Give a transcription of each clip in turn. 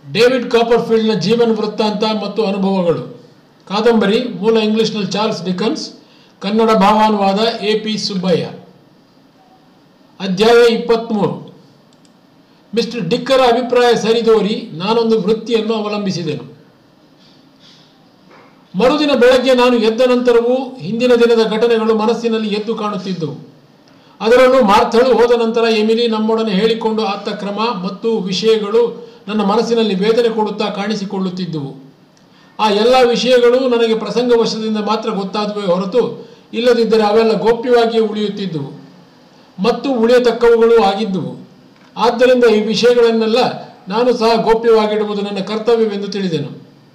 David ಕಾಪರ್ಫೀಲ್ಡ್ನ ಜೀವನ ವೃತ್ತಾಂತ ಮತ್ತು ಅನುಭವಗಳು ಕಾದಂಬರಿ ಮೂಲ ಇಂಗ್ಲಿಷ್ನಲ್ಲಿ ಚಾರ್ಲ್ಸ್ ಡಿಕನ್ಸ್ ಕನ್ನಡ ಭಾವಾನುವಾದ ಎ ಪಿ ಸುಬ್ಬಯ್ಯ ಅಧ್ಯಾಯ ಇಪ್ಪತ್ತ್ಮೂರು ಮಿಸ್ಟರ್ ಡಿಕ್ಕರ ಅಭಿಪ್ರಾಯ ಸರಿದೋರಿ ನಾನೊಂದು ವೃತ್ತಿಯನ್ನು ಅವಲಂಬಿಸಿದೆನು ಮರುದಿನ ಬೆಳಗ್ಗೆ ನಾನು ಎದ್ದ ನಂತರವೂ ಹಿಂದಿನ ದಿನದ ಘಟನೆಗಳು ಮನಸ್ಸಿನಲ್ಲಿ ಎದ್ದು ಕಾಣುತ್ತಿದ್ದವು ಅದರಲ್ಲೂ ಮಾರ್ಥಳು ಹೋದ ನಂತರ ಎಮಿಲಿ ನಮ್ಮೊಡನೆ ಹೇಳಿಕೊಂಡು ಆತ್ತ ಕ್ರಮ ಮತ್ತು ವಿಷಯಗಳು ನನ್ನ ಮನಸ್ಸಿನಲ್ಲಿ ವೇದನೆ ಕೊಡುತ್ತಾ ಕಾಣಿಸಿಕೊಳ್ಳುತ್ತಿದ್ದುವು ಆ ಎಲ್ಲ ವಿಷಯಗಳು ನನಗೆ ಪ್ರಸಂಗವಶದಿಂದ ಮಾತ್ರ ಗೊತ್ತಾದುವೆ ಹೊರತು ಇಲ್ಲದಿದ್ದರೆ ಅವೆಲ್ಲ ಗೋಪ್ಯವಾಗಿಯೇ ಉಳಿಯುತ್ತಿದ್ದುವು ಮತ್ತು ಉಳಿಯತಕ್ಕವುಗಳು ಆಗಿದ್ದುವು ಆದ್ದರಿಂದ ಈ ವಿಷಯಗಳನ್ನೆಲ್ಲ ನಾನು ಸಹ ಗೋಪ್ಯವಾಗಿಡುವುದು ನನ್ನ ಕರ್ತವ್ಯವೆಂದು ತಿಳಿದೆನು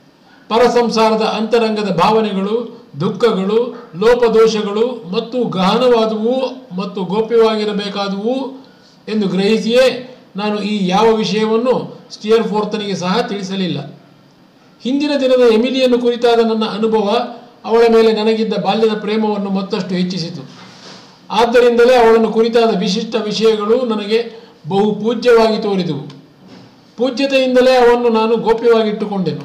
ಪರಸಂಸಾರದ ಅಂತರಂಗದ ಭಾವನೆಗಳು ದುಃಖಗಳು ಲೋಪದೋಷಗಳು ಮತ್ತು ಗಹನವಾದುವು ಮತ್ತು ಗೋಪ್ಯವಾಗಿರಬೇಕಾದುವು ಎಂದು ಗ್ರಹಿಸಿಯೇ ನಾನು ಈ ಯಾವ ವಿಷಯವನ್ನು ಸ್ಟಿಯರ್ ಫೋರ್ತನಿಗೆ ಸಹ ತಿಳಿಸಲಿಲ್ಲ ಹಿಂದಿನ ದಿನದ ಎಮಿಲಿಯನ್ನು ಕುರಿತಾದ ನನ್ನ ಅನುಭವ ಅವಳ ಮೇಲೆ ನನಗಿದ್ದ ಬಾಲ್ಯದ ಪ್ರೇಮವನ್ನು ಮತ್ತಷ್ಟು ಹೆಚ್ಚಿಸಿತು ಆದ್ದರಿಂದಲೇ ಅವಳನ್ನು ಕುರಿತಾದ ವಿಶಿಷ್ಟ ವಿಷಯಗಳು ನನಗೆ ಬಹು ಪೂಜ್ಯವಾಗಿ ತೋರಿದವು ಪೂಜ್ಯತೆಯಿಂದಲೇ ಅವನ್ನು ನಾನು ಗೋಪ್ಯವಾಗಿಟ್ಟುಕೊಂಡೆನು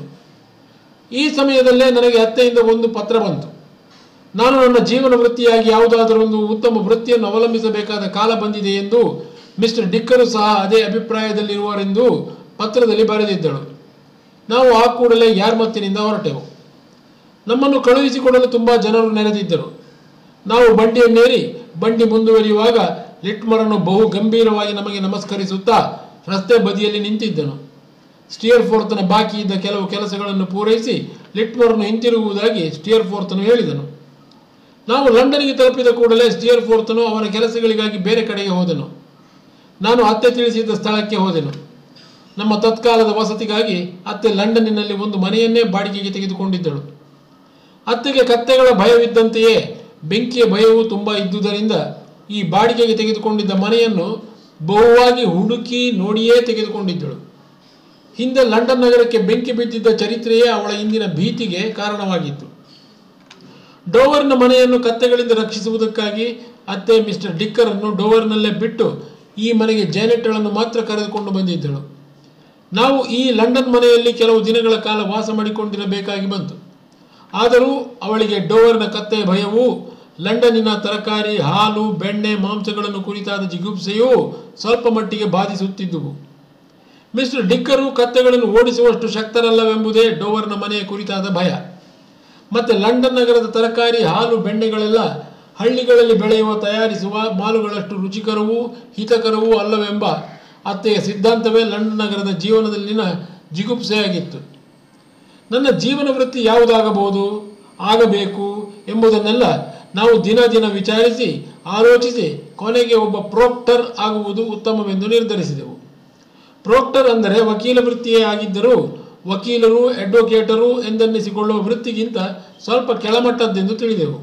ಈ ಸಮಯದಲ್ಲೇ ನನಗೆ ಅತ್ತೆಯಿಂದ ಒಂದು ಪತ್ರ ಬಂತು ನಾನು ನನ್ನ ಜೀವನ ವೃತ್ತಿಯಾಗಿ ಯಾವುದಾದರೊಂದು ಉತ್ತಮ ವೃತ್ತಿಯನ್ನು ಅವಲಂಬಿಸಬೇಕಾದ ಕಾಲ ಬಂದಿದೆ ಎಂದು ಮಿಸ್ಟರ್ ಡಿಕ್ಕರು ಸಹ ಅದೇ ಅಭಿಪ್ರಾಯದಲ್ಲಿರುವರೆಂದು ಪತ್ರದಲ್ಲಿ ಬರೆದಿದ್ದಳು ನಾವು ಆ ಕೂಡಲೇ ಯಾರ್ಮತ್ತಿನಿಂದ ಹೊರಟೆವು ನಮ್ಮನ್ನು ಕಳುಹಿಸಿಕೊಡಲು ತುಂಬ ಜನರು ನೆರೆದಿದ್ದರು ನಾವು ಬಂಡಿಯನ್ನೇರಿ ಬಂಡಿ ಮುಂದುವರಿಯುವಾಗ ಲಿಟ್ಮರನ್ನು ಬಹು ಗಂಭೀರವಾಗಿ ನಮಗೆ ನಮಸ್ಕರಿಸುತ್ತಾ ರಸ್ತೆ ಬದಿಯಲ್ಲಿ ನಿಂತಿದ್ದನು ಸ್ಟಿಯರ್ ಫೋರ್ತನ ಬಾಕಿ ಇದ್ದ ಕೆಲವು ಕೆಲಸಗಳನ್ನು ಪೂರೈಸಿ ಲಿಟ್ಮರನ್ನು ಹಿಂತಿರುಗುವುದಾಗಿ ಸ್ಟಿಯರ್ ಫೋರ್ತನು ಹೇಳಿದನು ನಾವು ಲಂಡನ್ಗೆ ತಲುಪಿದ ಕೂಡಲೇ ಸ್ಟಿಯರ್ ಫೋರ್ತನು ಅವನ ಕೆಲಸಗಳಿಗಾಗಿ ಬೇರೆ ಕಡೆಗೆ ಹೋದನು ನಾನು ಅತ್ತೆ ತಿಳಿಸಿದ್ದ ಸ್ಥಳಕ್ಕೆ ಹೋದೆನು ನಮ್ಮ ತತ್ಕಾಲದ ವಸತಿಗಾಗಿ ಅತ್ತೆ ಲಂಡನ್ನಿನಲ್ಲಿ ಒಂದು ಮನೆಯನ್ನೇ ಬಾಡಿಗೆಗೆ ತೆಗೆದುಕೊಂಡಿದ್ದಳು ಅತ್ತೆಗೆ ಕತ್ತೆಗಳ ಭಯವಿದ್ದಂತೆಯೇ ಬೆಂಕಿಯ ಭಯವೂ ತುಂಬ ಇದ್ದುದರಿಂದ ಈ ಬಾಡಿಗೆಗೆ ತೆಗೆದುಕೊಂಡಿದ್ದ ಮನೆಯನ್ನು ಬಹುವಾಗಿ ಹುಡುಕಿ ನೋಡಿಯೇ ತೆಗೆದುಕೊಂಡಿದ್ದಳು ಹಿಂದೆ ಲಂಡನ್ ನಗರಕ್ಕೆ ಬೆಂಕಿ ಬಿದ್ದಿದ್ದ ಚರಿತ್ರೆಯೇ ಅವಳ ಇಂದಿನ ಭೀತಿಗೆ ಕಾರಣವಾಗಿತ್ತು ಡೋವರ್ನ ಮನೆಯನ್ನು ಕತ್ತೆಗಳಿಂದ ರಕ್ಷಿಸುವುದಕ್ಕಾಗಿ ಅತ್ತೆ ಮಿಸ್ಟರ್ ಡಿಕ್ಕರನ್ನು ಡೋವರ್ನಲ್ಲೇ ಬಿಟ್ಟು ಈ ಮನೆಗೆ ಜಾನೆಟ್ಗಳನ್ನು ಮಾತ್ರ ಕರೆದುಕೊಂಡು ಬಂದಿದ್ದಳು ನಾವು ಈ ಲಂಡನ್ ಮನೆಯಲ್ಲಿ ಕೆಲವು ದಿನಗಳ ಕಾಲ ವಾಸ ಮಾಡಿಕೊಂಡಿರಬೇಕಾಗಿ ಬಂತು ಆದರೂ ಅವಳಿಗೆ ಡೋವರ್ನ ಕತ್ತೆಯ ಭಯವೂ ಲಂಡನ್ನಿನ ತರಕಾರಿ ಹಾಲು ಬೆಣ್ಣೆ ಮಾಂಸಗಳನ್ನು ಕುರಿತಾದ ಜಿಗುಪ್ಸೆಯೂ ಸ್ವಲ್ಪ ಮಟ್ಟಿಗೆ ಬಾಧಿಸುತ್ತಿದ್ದುವು ಮಿಸ್ಟರ್ ಡಿಕ್ಕರು ಕತ್ತೆಗಳನ್ನು ಓಡಿಸುವಷ್ಟು ಶಕ್ತರಲ್ಲವೆಂಬುದೇ ಡೋವರ್ನ ಮನೆಯ ಕುರಿತಾದ ಭಯ ಮತ್ತೆ ಲಂಡನ್ ನಗರದ ತರಕಾರಿ ಹಾಲು ಬೆಣ್ಣೆಗಳೆಲ್ಲ ಹಳ್ಳಿಗಳಲ್ಲಿ ಬೆಳೆಯುವ ತಯಾರಿಸುವ ಮಾಲುಗಳಷ್ಟು ರುಚಿಕರವೂ ಹಿತಕರವೂ ಅಲ್ಲವೆಂಬ ಅತ್ತೆಯ ಸಿದ್ಧಾಂತವೇ ಲಂಡನ್ ನಗರದ ಜೀವನದಲ್ಲಿನ ಜಿಗುಪ್ಸೆಯಾಗಿತ್ತು ನನ್ನ ಜೀವನ ವೃತ್ತಿ ಯಾವುದಾಗಬಹುದು ಆಗಬೇಕು ಎಂಬುದನ್ನೆಲ್ಲ ನಾವು ದಿನ ದಿನ ವಿಚಾರಿಸಿ ಆಲೋಚಿಸಿ ಕೊನೆಗೆ ಒಬ್ಬ ಪ್ರೋಕ್ಟರ್ ಆಗುವುದು ಉತ್ತಮವೆಂದು ನಿರ್ಧರಿಸಿದೆವು ಪ್ರೋಕ್ಟರ್ ಅಂದರೆ ವಕೀಲ ವೃತ್ತಿಯೇ ಆಗಿದ್ದರೂ ವಕೀಲರು ಅಡ್ವೊಕೇಟರು ಎಂದೆನ್ನಿಸಿಕೊಳ್ಳುವ ವೃತ್ತಿಗಿಂತ ಸ್ವಲ್ಪ ಕೆಳಮಟ್ಟದ್ದೆಂದು ತಿಳಿದೆವು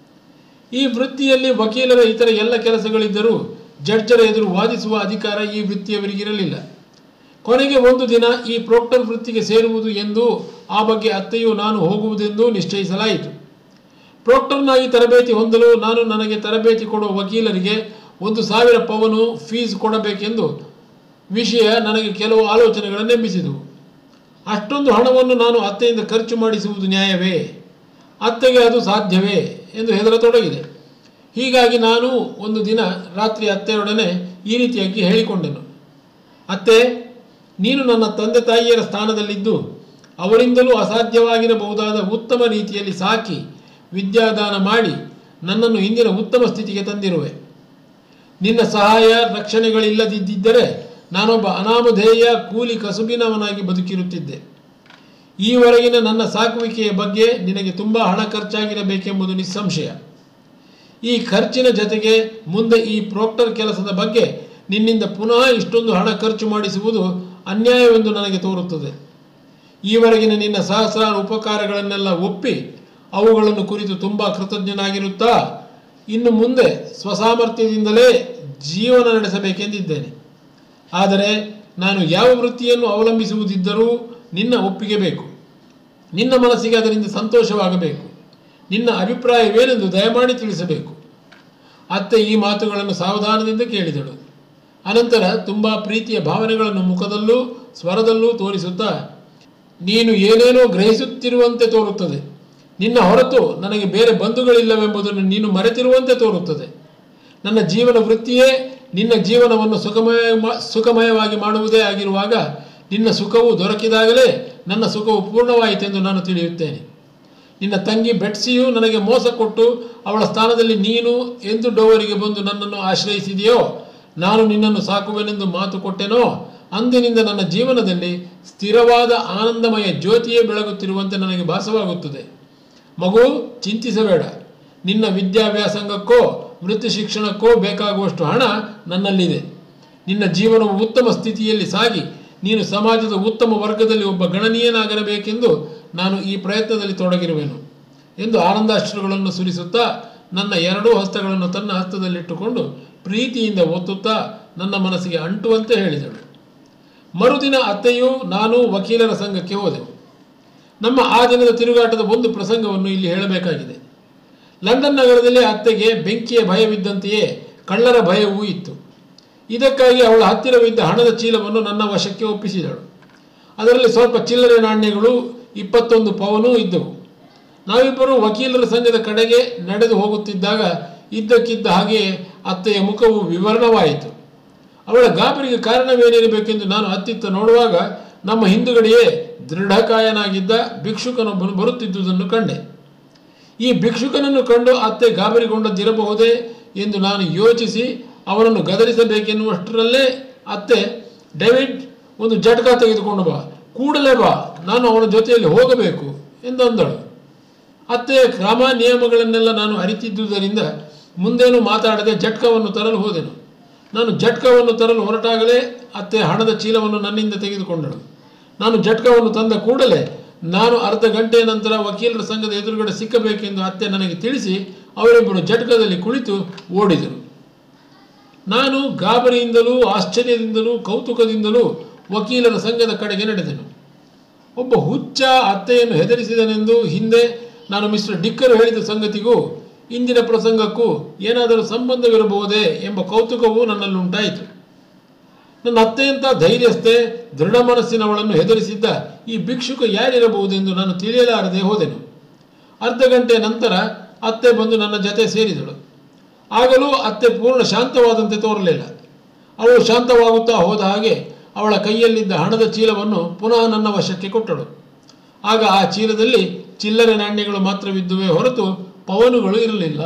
ಈ ವೃತ್ತಿಯಲ್ಲಿ ವಕೀಲರ ಇತರ ಎಲ್ಲ ಕೆಲಸಗಳಿದ್ದರೂ ಜಡ್ಜರ ಎದುರು ವಾದಿಸುವ ಅಧಿಕಾರ ಈ ವೃತ್ತಿಯವರಿಗಿರಲಿಲ್ಲ ಕೊನೆಗೆ ಒಂದು ದಿನ ಈ ಪ್ರೋಕ್ಟರ್ ವೃತ್ತಿಗೆ ಸೇರುವುದು ಎಂದು ಆ ಬಗ್ಗೆ ಅತ್ತೆಯು ನಾನು ಹೋಗುವುದೆಂದು ನಿಶ್ಚಯಿಸಲಾಯಿತು ಪ್ರೋಕ್ಟರ್ನಾಗಿ ತರಬೇತಿ ಹೊಂದಲು ನಾನು ನನಗೆ ತರಬೇತಿ ಕೊಡುವ ವಕೀಲರಿಗೆ ಒಂದು ಸಾವಿರ ಪವನು ಫೀಸ್ ಕೊಡಬೇಕೆಂದು ವಿಷಯ ನನಗೆ ಕೆಲವು ಆಲೋಚನೆಗಳನ್ನು ಎಬ್ಬಿಸಿದವು ಅಷ್ಟೊಂದು ಹಣವನ್ನು ನಾನು ಅತ್ತೆಯಿಂದ ಖರ್ಚು ಮಾಡಿಸುವುದು ನ್ಯಾಯವೇ ಅತ್ತೆಗೆ ಅದು ಸಾಧ್ಯವೇ ಎಂದು ಹೆದರತೊಡಗಿದೆ ಹೀಗಾಗಿ ನಾನು ಒಂದು ದಿನ ರಾತ್ರಿ ಅತ್ತೆಯೊಡನೆ ಈ ರೀತಿಯಾಗಿ ಹೇಳಿಕೊಂಡೆನು ಅತ್ತೆ ನೀನು ನನ್ನ ತಂದೆ ತಾಯಿಯರ ಸ್ಥಾನದಲ್ಲಿದ್ದು ಅವರಿಂದಲೂ ಅಸಾಧ್ಯವಾಗಿರಬಹುದಾದ ಉತ್ತಮ ರೀತಿಯಲ್ಲಿ ಸಾಕಿ ವಿದ್ಯಾದಾನ ಮಾಡಿ ನನ್ನನ್ನು ಇಂದಿನ ಉತ್ತಮ ಸ್ಥಿತಿಗೆ ತಂದಿರುವೆ ನಿನ್ನ ಸಹಾಯ ರಕ್ಷಣೆಗಳಿಲ್ಲದಿದ್ದರೆ ನಾನೊಬ್ಬ ಅನಾಮಧೇಯ ಕೂಲಿ ಕಸುಬಿನವನಾಗಿ ಬದುಕಿರುತ್ತಿದ್ದೆ ಈವರೆಗಿನ ನನ್ನ ಸಾಕುವಿಕೆಯ ಬಗ್ಗೆ ನಿನಗೆ ತುಂಬ ಹಣ ಖರ್ಚಾಗಿರಬೇಕೆಂಬುದು ನಿಸ್ಸಂಶಯ ಈ ಖರ್ಚಿನ ಜತೆಗೆ ಮುಂದೆ ಈ ಪ್ರೋಕ್ಟರ್ ಕೆಲಸದ ಬಗ್ಗೆ ನಿನ್ನಿಂದ ಪುನಃ ಇಷ್ಟೊಂದು ಹಣ ಖರ್ಚು ಮಾಡಿಸುವುದು ಅನ್ಯಾಯವೆಂದು ನನಗೆ ತೋರುತ್ತದೆ ಈವರೆಗಿನ ನಿನ್ನ ಸಹಸ್ರಾರು ಉಪಕಾರಗಳನ್ನೆಲ್ಲ ಒಪ್ಪಿ ಅವುಗಳನ್ನು ಕುರಿತು ತುಂಬ ಕೃತಜ್ಞನಾಗಿರುತ್ತಾ ಇನ್ನು ಮುಂದೆ ಸ್ವಸಾಮರ್ಥ್ಯದಿಂದಲೇ ಜೀವನ ನಡೆಸಬೇಕೆಂದಿದ್ದೇನೆ ಆದರೆ ನಾನು ಯಾವ ವೃತ್ತಿಯನ್ನು ಅವಲಂಬಿಸುವುದಿದ್ದರೂ ನಿನ್ನ ಒಪ್ಪಿಗೆ ಬೇಕು ನಿನ್ನ ಮನಸ್ಸಿಗೆ ಅದರಿಂದ ಸಂತೋಷವಾಗಬೇಕು ನಿನ್ನ ಅಭಿಪ್ರಾಯವೇನೆಂದು ದಯಮಾಡಿ ತಿಳಿಸಬೇಕು ಅತ್ತೆ ಈ ಮಾತುಗಳನ್ನು ಸಾವಧಾನದಿಂದ ಕೇಳಿದಳು ಅನಂತರ ತುಂಬ ಪ್ರೀತಿಯ ಭಾವನೆಗಳನ್ನು ಮುಖದಲ್ಲೂ ಸ್ವರದಲ್ಲೂ ತೋರಿಸುತ್ತಾ ನೀನು ಏನೇನೋ ಗ್ರಹಿಸುತ್ತಿರುವಂತೆ ತೋರುತ್ತದೆ ನಿನ್ನ ಹೊರತು ನನಗೆ ಬೇರೆ ಬಂಧುಗಳಿಲ್ಲವೆಂಬುದನ್ನು ನೀನು ಮರೆತಿರುವಂತೆ ತೋರುತ್ತದೆ ನನ್ನ ಜೀವನ ವೃತ್ತಿಯೇ ನಿನ್ನ ಜೀವನವನ್ನು ಸುಖಮಯ ಸುಖಮಯವಾಗಿ ಮಾಡುವುದೇ ಆಗಿರುವಾಗ ನಿನ್ನ ಸುಖವು ದೊರಕಿದಾಗಲೇ ನನ್ನ ಸುಖವು ಪೂರ್ಣವಾಯಿತೆಂದು ನಾನು ತಿಳಿಯುತ್ತೇನೆ ನಿನ್ನ ತಂಗಿ ಬೆಟ್ಸಿಯು ನನಗೆ ಮೋಸ ಕೊಟ್ಟು ಅವಳ ಸ್ಥಾನದಲ್ಲಿ ನೀನು ಎಂದು ಡೋವರಿಗೆ ಬಂದು ನನ್ನನ್ನು ಆಶ್ರಯಿಸಿದೆಯೋ ನಾನು ನಿನ್ನನ್ನು ಸಾಕುವೆನೆಂದು ಮಾತು ಕೊಟ್ಟೆನೋ ಅಂದಿನಿಂದ ನನ್ನ ಜೀವನದಲ್ಲಿ ಸ್ಥಿರವಾದ ಆನಂದಮಯ ಜ್ಯೋತಿಯೇ ಬೆಳಗುತ್ತಿರುವಂತೆ ನನಗೆ ಭಾಸವಾಗುತ್ತದೆ ಮಗು ಚಿಂತಿಸಬೇಡ ನಿನ್ನ ವಿದ್ಯಾಭ್ಯಾಸಂಗಕ್ಕೋ ವೃತ್ತಿ ಶಿಕ್ಷಣಕ್ಕೋ ಬೇಕಾಗುವಷ್ಟು ಹಣ ನನ್ನಲ್ಲಿದೆ ನಿನ್ನ ಜೀವನವು ಉತ್ತಮ ಸ್ಥಿತಿಯಲ್ಲಿ ಸಾಗಿ ನೀನು ಸಮಾಜದ ಉತ್ತಮ ವರ್ಗದಲ್ಲಿ ಒಬ್ಬ ಗಣನೀಯನಾಗಿರಬೇಕೆಂದು ನಾನು ಈ ಪ್ರಯತ್ನದಲ್ಲಿ ತೊಡಗಿರುವೆನು ಎಂದು ಆನಂದಾಶ್ರುಗಳನ್ನು ಸುರಿಸುತ್ತಾ ನನ್ನ ಎರಡೂ ಹಸ್ತಗಳನ್ನು ತನ್ನ ಹಸ್ತದಲ್ಲಿಟ್ಟುಕೊಂಡು ಪ್ರೀತಿಯಿಂದ ಒತ್ತುತ್ತಾ ನನ್ನ ಮನಸ್ಸಿಗೆ ಅಂಟುವಂತೆ ಹೇಳಿದಳು ಮರುದಿನ ಅತ್ತೆಯು ನಾನು ವಕೀಲರ ಸಂಘಕ್ಕೆ ಹೋದೆವು ನಮ್ಮ ಆ ದಿನದ ತಿರುಗಾಟದ ಒಂದು ಪ್ರಸಂಗವನ್ನು ಇಲ್ಲಿ ಹೇಳಬೇಕಾಗಿದೆ ಲಂಡನ್ ನಗರದಲ್ಲಿ ಅತ್ತೆಗೆ ಬೆಂಕಿಯ ಭಯವಿದ್ದಂತೆಯೇ ಕಳ್ಳರ ಭಯವೂ ಇತ್ತು ಇದಕ್ಕಾಗಿ ಅವಳ ಹತ್ತಿರವಿದ್ದ ಹಣದ ಚೀಲವನ್ನು ನನ್ನ ವಶಕ್ಕೆ ಒಪ್ಪಿಸಿದಳು ಅದರಲ್ಲಿ ಸ್ವಲ್ಪ ಚಿಲ್ಲರೆ ನಾಣ್ಯಗಳು ಇಪ್ಪತ್ತೊಂದು ಪವನೂ ಇದ್ದವು ನಾವಿಬ್ಬರು ವಕೀಲರ ಸಂಘದ ಕಡೆಗೆ ನಡೆದು ಹೋಗುತ್ತಿದ್ದಾಗ ಇದ್ದಕ್ಕಿದ್ದ ಹಾಗೆಯೇ ಅತ್ತೆಯ ಮುಖವು ವಿವರಣವಾಯಿತು ಅವಳ ಗಾಬರಿಗೆ ಕಾರಣವೇನಿರಬೇಕೆಂದು ನಾನು ಅತ್ತಿತ್ತ ನೋಡುವಾಗ ನಮ್ಮ ಹಿಂದುಗಡೆಯೇ ದೃಢಕಾಯನಾಗಿದ್ದ ಭಿಕ್ಷುಕನೊಬ್ಬನು ಬರುತ್ತಿದ್ದುದನ್ನು ಕಂಡೆ ಈ ಭಿಕ್ಷುಕನನ್ನು ಕಂಡು ಅತ್ತೆ ಗಾಬರಿಗೊಂಡದ್ದಿರಬಹುದೇ ಎಂದು ನಾನು ಯೋಚಿಸಿ ಅವನನ್ನು ಗದರಿಸಬೇಕೆನ್ನುವಷ್ಟರಲ್ಲೇ ಅತ್ತೆ ಡೇವಿಡ್ ಒಂದು ಜಟ್ಕ ತೆಗೆದುಕೊಂಡು ಬಾ ಕೂಡಲೇ ಬಾ ನಾನು ಅವನ ಜೊತೆಯಲ್ಲಿ ಹೋಗಬೇಕು ಎಂದಂದಳು ಅತ್ತೆಯ ಕ್ರಮ ನಿಯಮಗಳನ್ನೆಲ್ಲ ನಾನು ಅರಿತಿದ್ದುದರಿಂದ ಮುಂದೇನು ಮಾತಾಡದೆ ಜಟ್ಕವನ್ನು ತರಲು ಹೋದೆನು ನಾನು ಜಟ್ಕವನ್ನು ತರಲು ಹೊರಟಾಗಲೇ ಅತ್ತೆ ಹಣದ ಚೀಲವನ್ನು ನನ್ನಿಂದ ತೆಗೆದುಕೊಂಡಳು ನಾನು ಜಟ್ಕವನ್ನು ತಂದ ಕೂಡಲೇ ನಾನು ಅರ್ಧ ಗಂಟೆಯ ನಂತರ ವಕೀಲರ ಸಂಘದ ಎದುರುಗಡೆ ಸಿಕ್ಕಬೇಕೆಂದು ಅತ್ತೆ ನನಗೆ ತಿಳಿಸಿ ಅವರಿಬ್ಬರು ಜಟ್ಕದಲ್ಲಿ ಕುಳಿತು ಓಡಿದರು ನಾನು ಗಾಬರಿಯಿಂದಲೂ ಆಶ್ಚರ್ಯದಿಂದಲೂ ಕೌತುಕದಿಂದಲೂ ವಕೀಲರ ಸಂಘದ ಕಡೆಗೆ ನಡೆದೆನು ಒಬ್ಬ ಹುಚ್ಚ ಅತ್ತೆಯನ್ನು ಹೆದರಿಸಿದನೆಂದು ಹಿಂದೆ ನಾನು ಮಿಸ್ಟರ್ ಡಿಕ್ಕರ್ ಹೇಳಿದ ಸಂಗತಿಗೂ ಇಂದಿನ ಪ್ರಸಂಗಕ್ಕೂ ಏನಾದರೂ ಸಂಬಂಧವಿರಬಹುದೇ ಎಂಬ ಕೌತುಕವೂ ನನ್ನಲ್ಲಿ ಉಂಟಾಯಿತು ನನ್ನ ಅತ್ತೆಯಂಥ ಧೈರ್ಯಸ್ಥೆ ದೃಢ ಮನಸ್ಸಿನವಳನ್ನು ಹೆದರಿಸಿದ್ದ ಈ ಭಿಕ್ಷುಕ ಯಾರಿರಬಹುದೆಂದು ನಾನು ತಿಳಿಯಲಾರದೆ ಹೋದೆನು ಅರ್ಧ ಗಂಟೆ ನಂತರ ಅತ್ತೆ ಬಂದು ನನ್ನ ಜೊತೆ ಸೇರಿದಳು ಆಗಲೂ ಅತ್ತೆ ಪೂರ್ಣ ಶಾಂತವಾದಂತೆ ತೋರಲಿಲ್ಲ ಅವಳು ಶಾಂತವಾಗುತ್ತಾ ಹೋದ ಹಾಗೆ ಅವಳ ಕೈಯಲ್ಲಿದ್ದ ಹಣದ ಚೀಲವನ್ನು ಪುನಃ ನನ್ನ ವಶಕ್ಕೆ ಕೊಟ್ಟಳು ಆಗ ಆ ಚೀಲದಲ್ಲಿ ಚಿಲ್ಲರೆ ನಾಣ್ಯಗಳು ಮಾತ್ರವಿದ್ದುವೇ ಹೊರತು ಪವನುಗಳು ಇರಲಿಲ್ಲ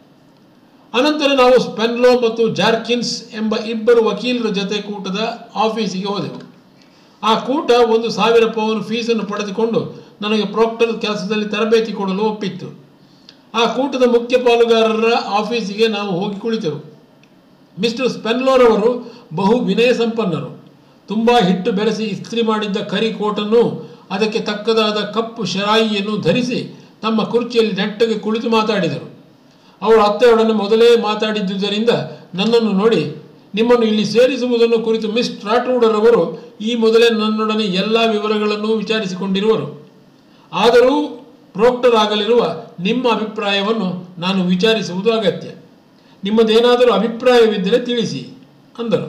ಅನಂತರ ನಾವು ಸ್ಪೆನ್ಲೋ ಮತ್ತು ಜಾರ್ಕಿನ್ಸ್ ಎಂಬ ಇಬ್ಬರು ವಕೀಲರ ಜೊತೆ ಕೂಟದ ಆಫೀಸಿಗೆ ಹೋದೆವು ಆ ಕೂಟ ಒಂದು ಸಾವಿರ ಪವನ್ ಫೀಸನ್ನು ಪಡೆದುಕೊಂಡು ನನಗೆ ಪ್ರಾಕ್ಟರ್ ಕೆಲಸದಲ್ಲಿ ತರಬೇತಿ ಕೊಡಲು ಒಪ್ಪಿತ್ತು ಆ ಕೂಟದ ಮುಖ್ಯ ಪಾಲುಗಾರರ ಆಫೀಸಿಗೆ ನಾವು ಹೋಗಿ ಕುಳಿತೆವು ಮಿಸ್ಟರ್ ಸ್ಪೆನ್ಲೋರವರು ಬಹು ವಿನಯ ಸಂಪನ್ನರು ತುಂಬ ಹಿಟ್ಟು ಬೆರೆಸಿ ಇಸ್ತ್ರಿ ಮಾಡಿದ್ದ ಕರಿ ಕೋಟನ್ನು ಅದಕ್ಕೆ ತಕ್ಕದಾದ ಕಪ್ಪು ಶರಾಯಿಯನ್ನು ಧರಿಸಿ ತಮ್ಮ ಕುರ್ಚಿಯಲ್ಲಿ ನೆಟ್ಟಗೆ ಕುಳಿತು ಮಾತಾಡಿದರು ಅವಳು ಅತ್ತೆಯೊಡನೆ ಮೊದಲೇ ಮಾತಾಡಿದ್ದುದರಿಂದ ನನ್ನನ್ನು ನೋಡಿ ನಿಮ್ಮನ್ನು ಇಲ್ಲಿ ಸೇರಿಸುವುದನ್ನು ಕುರಿತು ಮಿಸ್ ಟ್ರಾಟ್ರೂಡರ್ ಅವರು ಈ ಮೊದಲೇ ನನ್ನೊಡನೆ ಎಲ್ಲ ವಿವರಗಳನ್ನು ವಿಚಾರಿಸಿಕೊಂಡಿರುವರು ಆದರೂ ಪ್ರೋಕ್ಟರ್ ಆಗಲಿರುವ ನಿಮ್ಮ ಅಭಿಪ್ರಾಯವನ್ನು ನಾನು ವಿಚಾರಿಸುವುದು ಅಗತ್ಯ ನಿಮ್ಮದೇನಾದರೂ ಅಭಿಪ್ರಾಯವಿದ್ದರೆ ತಿಳಿಸಿ ಅಂದರು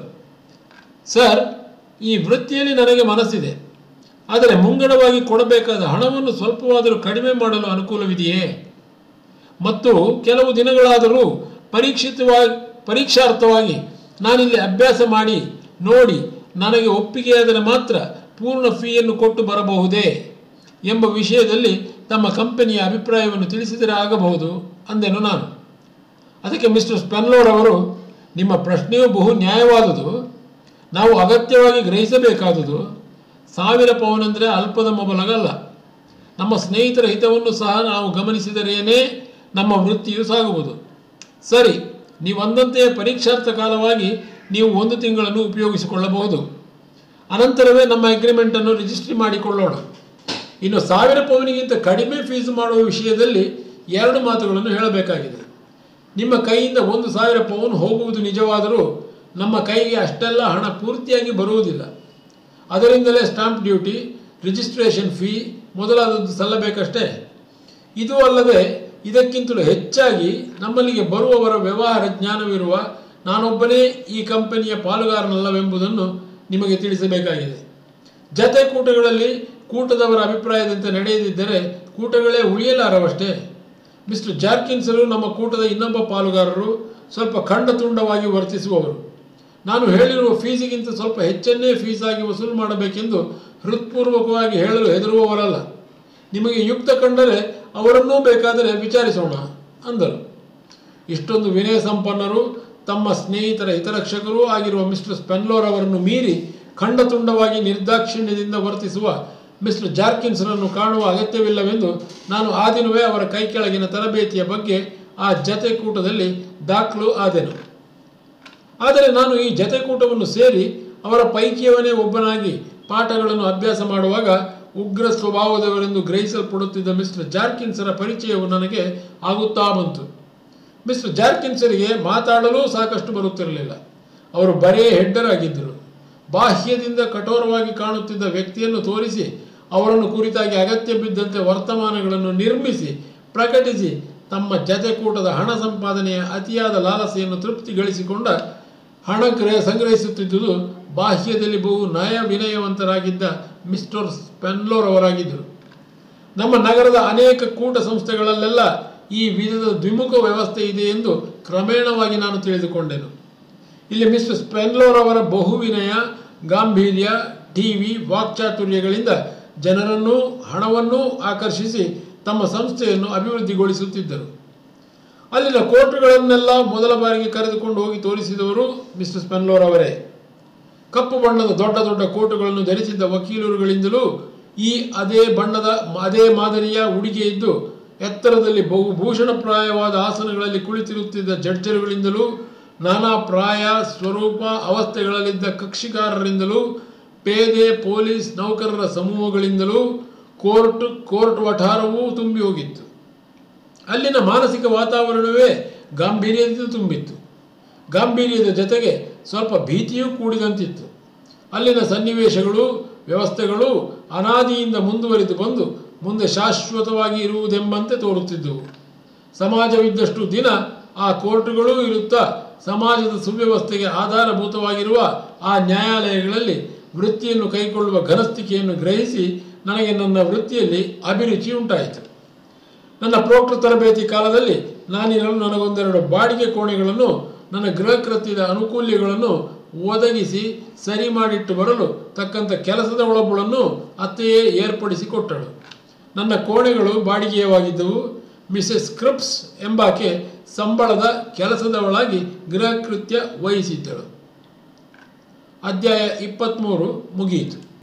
ಸರ್ ಈ ವೃತ್ತಿಯಲ್ಲಿ ನನಗೆ ಮನಸ್ಸಿದೆ ಆದರೆ ಮುಂಗಡವಾಗಿ ಕೊಡಬೇಕಾದ ಹಣವನ್ನು ಸ್ವಲ್ಪವಾದರೂ ಕಡಿಮೆ ಮಾಡಲು ಅನುಕೂಲವಿದೆಯೇ ಮತ್ತು ಕೆಲವು ದಿನಗಳಾದರೂ ಪರೀಕ್ಷಿತವಾಗಿ ಪರೀಕ್ಷಾರ್ಥವಾಗಿ ನಾನಿಲ್ಲಿ ಅಭ್ಯಾಸ ಮಾಡಿ ನೋಡಿ ನನಗೆ ಒಪ್ಪಿಗೆಯಾದರೆ ಮಾತ್ರ ಪೂರ್ಣ ಫೀಯನ್ನು ಕೊಟ್ಟು ಬರಬಹುದೇ ಎಂಬ ವಿಷಯದಲ್ಲಿ ತಮ್ಮ ಕಂಪನಿಯ ಅಭಿಪ್ರಾಯವನ್ನು ತಿಳಿಸಿದರೆ ಆಗಬಹುದು ಅಂದೆನು ನಾನು ಅದಕ್ಕೆ ಮಿಸ್ಟರ್ ಸ್ಪೆನ್ಲೋರ್ ಅವರು ನಿಮ್ಮ ಪ್ರಶ್ನೆಯು ಬಹು ನ್ಯಾಯವಾದುದು ನಾವು ಅಗತ್ಯವಾಗಿ ಗ್ರಹಿಸಬೇಕಾದುದು ಸಾವಿರ ಪವನ್ ಅಂದರೆ ಅಲ್ಪದ ಮೊಬಲಗಲ್ಲ ನಮ್ಮ ಸ್ನೇಹಿತರ ಹಿತವನ್ನು ಸಹ ನಾವು ಗಮನಿಸಿದರೇನೇ ನಮ್ಮ ವೃತ್ತಿಯು ಸಾಗುವುದು ಸರಿ ನೀವು ಅಂದಂತೆಯೇ ಪರೀಕ್ಷಾರ್ಥ ಕಾಲವಾಗಿ ನೀವು ಒಂದು ತಿಂಗಳನ್ನು ಉಪಯೋಗಿಸಿಕೊಳ್ಳಬಹುದು ಅನಂತರವೇ ನಮ್ಮ ಅಗ್ರಿಮೆಂಟನ್ನು ರಿಜಿಸ್ಟ್ರಿ ಮಾಡಿಕೊಳ್ಳೋಣ ಇನ್ನು ಸಾವಿರ ಪವನಿಗಿಂತ ಕಡಿಮೆ ಫೀಸ್ ಮಾಡುವ ವಿಷಯದಲ್ಲಿ ಎರಡು ಮಾತುಗಳನ್ನು ಹೇಳಬೇಕಾಗಿದೆ ನಿಮ್ಮ ಕೈಯಿಂದ ಒಂದು ಸಾವಿರ ಪವನ್ ಹೋಗುವುದು ನಿಜವಾದರೂ ನಮ್ಮ ಕೈಗೆ ಅಷ್ಟೆಲ್ಲ ಹಣ ಪೂರ್ತಿಯಾಗಿ ಬರುವುದಿಲ್ಲ ಅದರಿಂದಲೇ ಸ್ಟಾಂಪ್ ಡ್ಯೂಟಿ ರಿಜಿಸ್ಟ್ರೇಷನ್ ಫೀ ಮೊದಲಾದದ್ದು ಸಲ್ಲಬೇಕಷ್ಟೇ ಇದು ಅಲ್ಲದೆ ಇದಕ್ಕಿಂತಲೂ ಹೆಚ್ಚಾಗಿ ನಮ್ಮಲ್ಲಿಗೆ ಬರುವವರ ವ್ಯವಹಾರ ಜ್ಞಾನವಿರುವ ನಾನೊಬ್ಬನೇ ಈ ಕಂಪನಿಯ ಪಾಲುಗಾರನಲ್ಲವೆಂಬುದನ್ನು ನಿಮಗೆ ತಿಳಿಸಬೇಕಾಗಿದೆ ಜತೆ ಕೂಟಗಳಲ್ಲಿ ಕೂಟದವರ ಅಭಿಪ್ರಾಯದಂತೆ ನಡೆಯದಿದ್ದರೆ ಕೂಟಗಳೇ ಉಳಿಯಲಾರವಷ್ಟೇ ಮಿಸ್ಟರ್ ಜಾರ್ಕಿನ್ಸರು ನಮ್ಮ ಕೂಟದ ಇನ್ನೊಬ್ಬ ಪಾಲುಗಾರರು ಸ್ವಲ್ಪ ಖಂಡತುಂಡವಾಗಿ ವರ್ತಿಸುವವರು ನಾನು ಹೇಳಿರುವ ಫೀಸಿಗಿಂತ ಸ್ವಲ್ಪ ಹೆಚ್ಚನ್ನೇ ಫೀಸಾಗಿ ವಸೂಲು ಮಾಡಬೇಕೆಂದು ಹೃತ್ಪೂರ್ವಕವಾಗಿ ಹೇಳಲು ಹೆದರುವವರಲ್ಲ ನಿಮಗೆ ಯುಕ್ತ ಕಂಡರೆ ಅವರನ್ನೂ ಬೇಕಾದರೆ ವಿಚಾರಿಸೋಣ ಅಂದರು ಇಷ್ಟೊಂದು ವಿನಯ ಸಂಪನ್ನರು ತಮ್ಮ ಸ್ನೇಹಿತರ ಹಿತರಕ್ಷಕರೂ ಆಗಿರುವ ಮಿಸ್ಟರ್ ಸ್ಪೆನ್ಲೋರ್ ಅವರನ್ನು ಮೀರಿ ಖಂಡತುಂಡವಾಗಿ ನಿರ್ದಾಕ್ಷಿಣ್ಯದಿಂದ ವರ್ತಿಸುವ ಮಿಸ್ಟರ್ ಜಾರ್ಕಿನ್ಸ್ರನ್ನು ಕಾಣುವ ಅಗತ್ಯವಿಲ್ಲವೆಂದು ನಾನು ಆ ದಿನವೇ ಅವರ ಕೈಕೆಳಗಿನ ತರಬೇತಿಯ ಬಗ್ಗೆ ಆ ಜತೆ ಕೂಟದಲ್ಲಿ ದಾಖಲು ಆದೆನು ಆದರೆ ನಾನು ಈ ಜತೆಕೂಟವನ್ನು ಸೇರಿ ಅವರ ಪೈಕಿಯವನೇ ಒಬ್ಬನಾಗಿ ಪಾಠಗಳನ್ನು ಅಭ್ಯಾಸ ಮಾಡುವಾಗ ಉಗ್ರ ಸ್ವಭಾವದವರೆಂದು ಗ್ರಹಿಸಲ್ಪಡುತ್ತಿದ್ದ ಮಿಸ್ಟರ್ ಜಾರ್ಕಿನ್ಸರ ಪರಿಚಯವು ನನಗೆ ಆಗುತ್ತಾ ಬಂತು ಮಿಸ್ಟರ್ ಜಾರ್ಕಿನ್ಸರಿಗೆ ಮಾತಾಡಲು ಸಾಕಷ್ಟು ಬರುತ್ತಿರಲಿಲ್ಲ ಅವರು ಬರೇ ಹೆಡ್ಡರ್ ಆಗಿದ್ದರು ಬಾಹ್ಯದಿಂದ ಕಠೋರವಾಗಿ ಕಾಣುತ್ತಿದ್ದ ವ್ಯಕ್ತಿಯನ್ನು ತೋರಿಸಿ ಅವರನ್ನು ಕುರಿತಾಗಿ ಅಗತ್ಯ ಬಿದ್ದಂತೆ ವರ್ತಮಾನಗಳನ್ನು ನಿರ್ಮಿಸಿ ಪ್ರಕಟಿಸಿ ತಮ್ಮ ಜತೆಕೂಟದ ಹಣ ಸಂಪಾದನೆಯ ಅತಿಯಾದ ಲಾಲಸೆಯನ್ನು ತೃಪ್ತಿಗಳಿಸಿಕೊಂಡ ಹಣ ಗ್ರಹ ಸಂಗ್ರಹಿಸುತ್ತಿದ್ದುದು ಬಾಹ್ಯದಲ್ಲಿ ಬಹು ನಯ ವಿನಯವಂತರಾಗಿದ್ದ ಮಿಸ್ಟರ್ ಸ್ಪೆನ್ಲೋರ್ ಅವರಾಗಿದ್ದರು ನಮ್ಮ ನಗರದ ಅನೇಕ ಕೂಟ ಸಂಸ್ಥೆಗಳಲ್ಲೆಲ್ಲ ಈ ವಿಧದ ದ್ವಿಮುಖ ವ್ಯವಸ್ಥೆ ಇದೆ ಎಂದು ಕ್ರಮೇಣವಾಗಿ ನಾನು ತಿಳಿದುಕೊಂಡೆನು ಇಲ್ಲಿ ಮಿಸ್ಟರ್ ಸ್ಪೆನ್ಲೋರ್ ಅವರ ಬಹುವಿನಯ ಗಾಂಭೀರ್ಯ ಟಿವಿ ವಾಕ್ಚಾತುರ್ಯಗಳಿಂದ ಜನರನ್ನೂ ಹಣವನ್ನೂ ಆಕರ್ಷಿಸಿ ತಮ್ಮ ಸಂಸ್ಥೆಯನ್ನು ಅಭಿವೃದ್ಧಿಗೊಳಿಸುತ್ತಿದ್ದರು ಅಲ್ಲಿನ ಕೋರ್ಟ್ಗಳನ್ನೆಲ್ಲ ಮೊದಲ ಬಾರಿಗೆ ಕರೆದುಕೊಂಡು ಹೋಗಿ ತೋರಿಸಿದವರು ಮಿಸ್ಟರ್ ಸ್ಪೆನ್ಲೋರ್ ಅವರೇ ಕಪ್ಪು ಬಣ್ಣದ ದೊಡ್ಡ ದೊಡ್ಡ ಕೋಟುಗಳನ್ನು ಧರಿಸಿದ್ದ ವಕೀಲರುಗಳಿಂದಲೂ ಈ ಅದೇ ಬಣ್ಣದ ಅದೇ ಮಾದರಿಯ ಉಡುಗೆ ಇದ್ದು ಎತ್ತರದಲ್ಲಿ ಬಹು ಭೂಷಣಪ್ರಾಯವಾದ ಆಸನಗಳಲ್ಲಿ ಕುಳಿತಿರುತ್ತಿದ್ದ ಜಡ್ಜರುಗಳಿಂದಲೂ ನಾನಾ ಪ್ರಾಯ ಸ್ವರೂಪ ಅವಸ್ಥೆಗಳಲ್ಲಿದ್ದ ಕಕ್ಷಿಗಾರರಿಂದಲೂ ಪೇದೆ ಪೊಲೀಸ್ ನೌಕರರ ಸಮೂಹಗಳಿಂದಲೂ ಕೋರ್ಟ್ ಕೋರ್ಟ್ ವಠಾರವೂ ತುಂಬಿ ಹೋಗಿತ್ತು ಅಲ್ಲಿನ ಮಾನಸಿಕ ವಾತಾವರಣವೇ ಗಾಂಭೀರ್ಯದಿಂದ ತುಂಬಿತ್ತು ಗಾಂಭೀರ್ಯದ ಜೊತೆಗೆ ಸ್ವಲ್ಪ ಭೀತಿಯೂ ಕೂಡಿದಂತಿತ್ತು ಅಲ್ಲಿನ ಸನ್ನಿವೇಶಗಳು ವ್ಯವಸ್ಥೆಗಳು ಅನಾದಿಯಿಂದ ಮುಂದುವರಿದು ಬಂದು ಮುಂದೆ ಶಾಶ್ವತವಾಗಿ ಇರುವುದೆಂಬಂತೆ ತೋರುತ್ತಿದ್ದವು ಸಮಾಜವಿದ್ದಷ್ಟು ದಿನ ಆ ಕೋರ್ಟುಗಳೂ ಇರುತ್ತಾ ಸಮಾಜದ ಸುವ್ಯವಸ್ಥೆಗೆ ಆಧಾರಭೂತವಾಗಿರುವ ಆ ನ್ಯಾಯಾಲಯಗಳಲ್ಲಿ ವೃತ್ತಿಯನ್ನು ಕೈಗೊಳ್ಳುವ ಘನಸ್ಥಿತಿಯನ್ನು ಗ್ರಹಿಸಿ ನನಗೆ ನನ್ನ ವೃತ್ತಿಯಲ್ಲಿ ಅಭಿರುಚಿ ಉಂಟಾಯಿತು ನನ್ನ ಪ್ರೋಕ್ಟ ತರಬೇತಿ ಕಾಲದಲ್ಲಿ ನಾನಿರಲು ನನಗೊಂದೆರಡು ಬಾಡಿಗೆ ಕೋಣೆಗಳನ್ನು ನನ್ನ ಗೃಹ ಕೃತ್ಯದ ಅನುಕೂಲ್ಯಗಳನ್ನು ಒದಗಿಸಿ ಸರಿ ಮಾಡಿಟ್ಟು ಬರಲು ತಕ್ಕಂಥ ಕೆಲಸದ ಒಳಬುಳನ್ನು ಅತ್ತೆಯೇ ಏರ್ಪಡಿಸಿಕೊಟ್ಟಳು ನನ್ನ ಕೋಣೆಗಳು ಬಾಡಿಗೆಯವಾಗಿದ್ದವು ಮಿಸೆಸ್ ಕ್ರಿಪ್ಸ್ ಎಂಬಾಕೆ ಸಂಬಳದ ಕೆಲಸದವಳಾಗಿ ಗೃಹ ಕೃತ್ಯ ವಹಿಸಿದ್ದಳು ಅಧ್ಯಾಯ ಇಪ್ಪತ್ತ್ಮೂರು ಮುಗಿಯಿತು